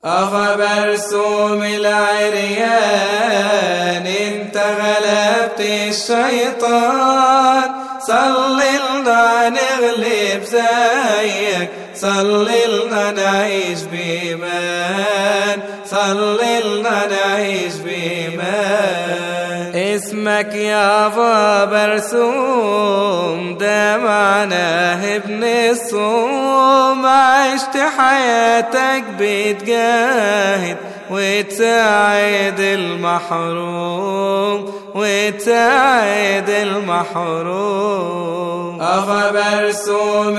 أخا برسوم العريان انت غلبت الشيطان صلي لنا نغلب زيك صلي لنا نعيش بإيمان صلي لنا نعيش بإيمان اسمك يا برسوم ده معناه ابن الصوم عشت حياتك بتجاهد وتساعد المحروم وتساعد المحروم أخا برسوم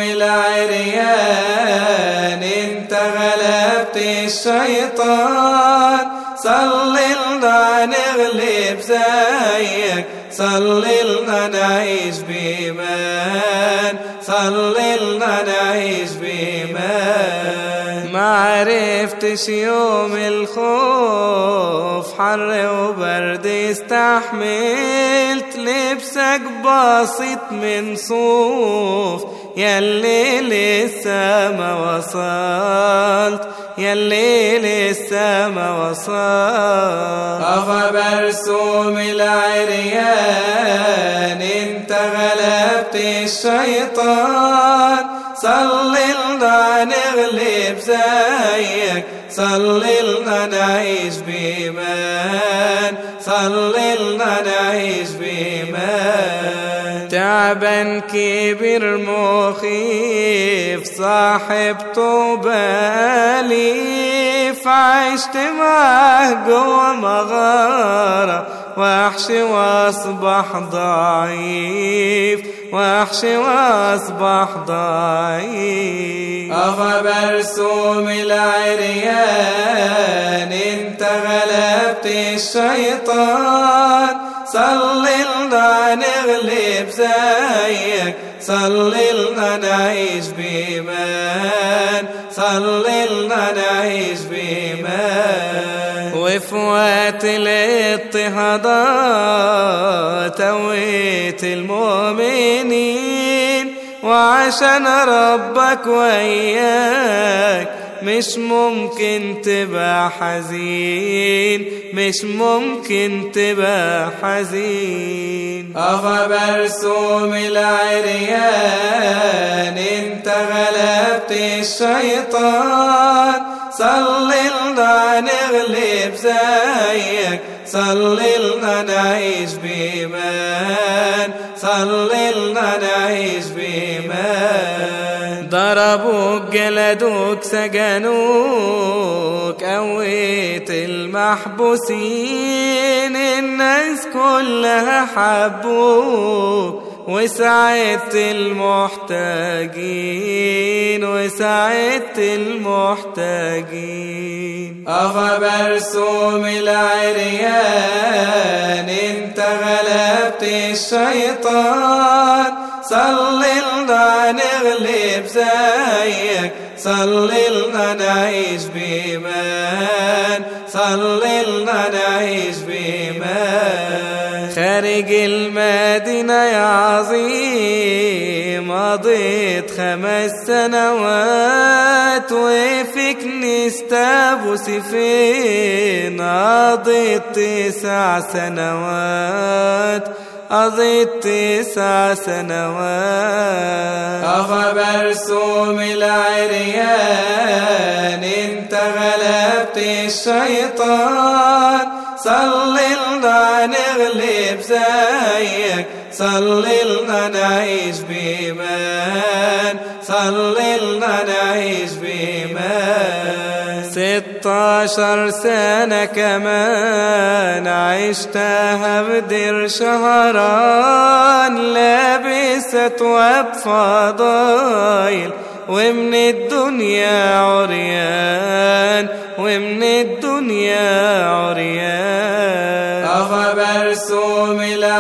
العريان انت غلبت الشيطان صلي لنا نغلب زيك صلي لنا نعيش بإيمان صلي لنا نعيش بإيمان ما عرفتش يوم الخوف حر وبرد استحملت لبسك بسيط من صوف يلي لسه ما وصلت يلي لسه ما وصلت أخا برسوم العريان انت غلبت الشيطان صلي لنا نغلب زيك صلي لنا نعيش بإيمان صلي لنا نعيش بإيمان تعبان كبير مخيف صاحبته باليف عشت معاه جوا مغارة وحش واصبح ضعيف وحش واصبح ضعيف أخا برسوم العريان انت غلبت الشيطان صلي لنا نغلب زيك صلي لنا نعيش بإيمان صلي لنا نعيش بإيمان وفي وقت الاضطهادات تويت المؤمنين وعشان ربك وياك مش ممكن تبقى حزين مش ممكن تبقى حزين أخا برسوم العريان انت غلبت الشيطان صلي لنا نغلب زيك صلي لنا نعيش بإيمان صلي لنا نعيش بإيمان ضربوك جلدوك سجنوك قويت المحبوسين الناس كلها حبوك وساعدت المحتاجين وساعدت المحتاجين أخا برسوم العريان انت غلبت الشيطان صلي لنا نغلب زيك صلي لنا نعيش بإيمان صلي لنا نعيش بإيمان خارج المدينة يا عظيم قضيت خمس سنوات وفي كنيسة أبو سيفين قضيت تسع سنوات قضيت تسع سنوات أخا برسوم العريان انت غلبت الشيطان صلي لنا نغلب زيك صلي لنا نعيش بإيمان صلي لنا نعيش بإيمان ستاشر سنة كمان عشتها بدر شهران لابست وبفضايل ومن الدنيا عريان ومن الدنيا عريان أخا برسوم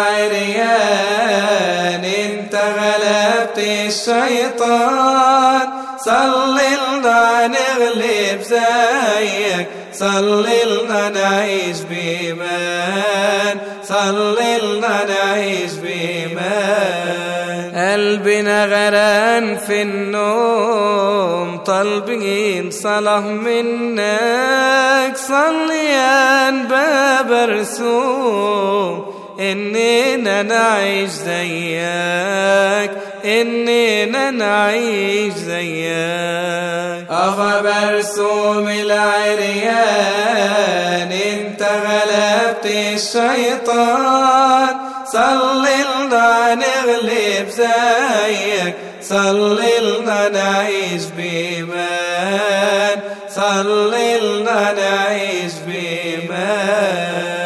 العريان انت غلبت الشيطان صلي لنا نغلب زيك صلي لنا نعيش بإيمان صلي لنا نعيش بإيمان قلبنا غران في النوم طالبين صلاة منا باب رسوم إننا نعيش زيك إننا نعيش زيك أخا برسوم العريان انت غلبت الشيطان صلي لنا نغلب زيك صلي لنا نعيش بإيمان صلي لنا نعيش بإيمان